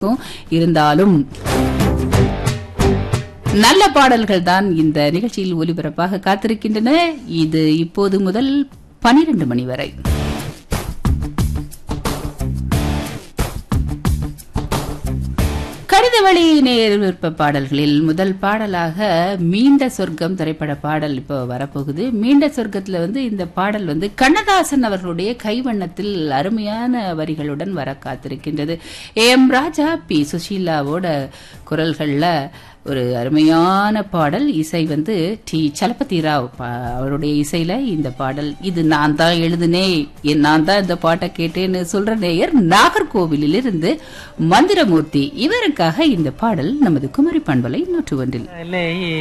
இருக்கும். இருந்தாலும் நல்ல பாடல்கள் தான் இந்த நிகழ்ச்சியில் ஒலிபரப்பாக காத்திருக்கின்றன இது இப்போது முதல் பனிரெண்டு மணி வரை கடித வழி நேர் விருப்ப பாடல்களில் முதல் பாடலாக மீண்ட சொர்க்கம் திரைப்பட பாடல் இப்போ வரப்போகுது மீண்ட சொர்க்கத்துல வந்து இந்த பாடல் வந்து கண்ணதாசன் அவர்களுடைய கைவண்ணத்தில் அருமையான வரிகளுடன் வர காத்திருக்கின்றது ஏ எம் ராஜா பி சுஷீலாவோட குரல்கள்ல ஒரு அருமையான பாடல் இசை வந்து டி சலபதி ராவ் பா- அவருடைய இசையில இந்த பாடல் இது நான் தான் எழுதுனே என் நான் தான் இந்த பாட்டை கேட்டேன்னு சொல்ற நேயர் நாகர்கோவிலில் இருந்து மந்திரமூர்த்தி இவருக்காக இந்த பாடல் நமது குமரி பண்பலை நூற்று ஒன்றில் அலையே